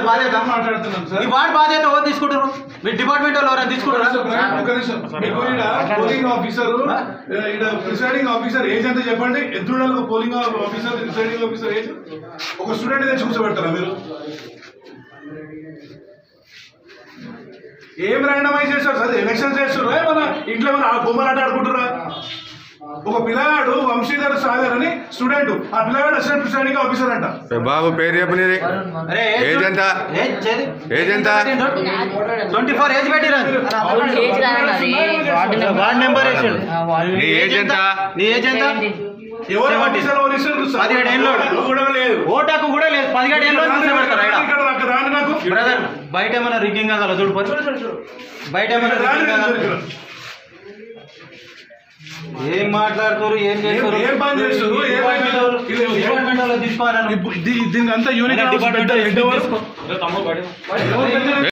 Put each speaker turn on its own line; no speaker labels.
బాధ్యత
మాట్లాడుతున్నాం సార్
ఈ వార్డ్ బాధ్యత ఎవరు తీసుకుంటారు మీ డిపార్ట్మెంట్ వాళ్ళు ఎవరైనా తీసుకుంటారా
ఒక నిమిషం. మీకు ఈడ పోలింగ్ ఆఫీసర్ ఈడ ప్రిసైడింగ్ ఆఫీసర్ ఏజ్ ఎంత చెప్పండి ఎంత ఉండాలి ఒక polling officer presiding officer age ఒక స్టూడెంట్ తెచ్చి కూర్చోబెడతారా మీరు ఏం ర్యాండమైజ్ చేస్తారు సార్ ఎలక్షన్ చేస్తుర్రా ఏమన్నా ఇంట్లో ఏమన్నా ఆ బొమ్మలు ఆట ఆడుకుంటురా ఒక పిల్లగాడు వంశీధర్ సాగర్ అని స్టూడెంట్ ఆ పిల్లగాడు అసిస్టెంట్ ప్రిసైడింగ్ ఆఫీసర్ అంట
బాబు పేరు చెప్పు నీది
అరే
ఏజ్ ఎంత? ఏజ్ ఎంత?
ట్వంటీ ఫోర్ ఏజ్ పెట్టిరా
ఏజ్ రానన్నది.
వార్డ్ నెంబర్ వేసాడు
నీ ఏజ్ ఎంత
నీ ఏజ్ ఎంత
ఎవరు
Seventy.
ఆఫీసర్ ఎవరు ఇస్తారు?
పదిహేడు ఏళ్ళు
కూడా లేదు
ఓటాకు కూడా లేదు పదిహేడు ఏళ్ళు కూర్చోబెడతారు ఈడ.
ఇక్కడ నాకు రాని నాకు
బ్రదర్ బయట ఏమైనా రిగ్గింగ్ కదా చూడు పోనీ. బయట ఏమైనా
రాని
రిగ్గింగ్
నాకు
కదా
ఇక్కడ.
ఏం మాట్లాడుతారు ఏం చేస్తారు
ఏం పని చేస్తారు? ఏం పని చేస్తారు? ఇది ఏం-
డిపార్ట్మెంట్ వాళ్ళు తీసుకోవాలని
ఇప్పుడు దీ- దీనికి అంతా యూనిట్
డిపార్ట్మెంట్
పెద్ద హెడ్ ఎవరు?
తీసుకో
ఎవరు పెద్ద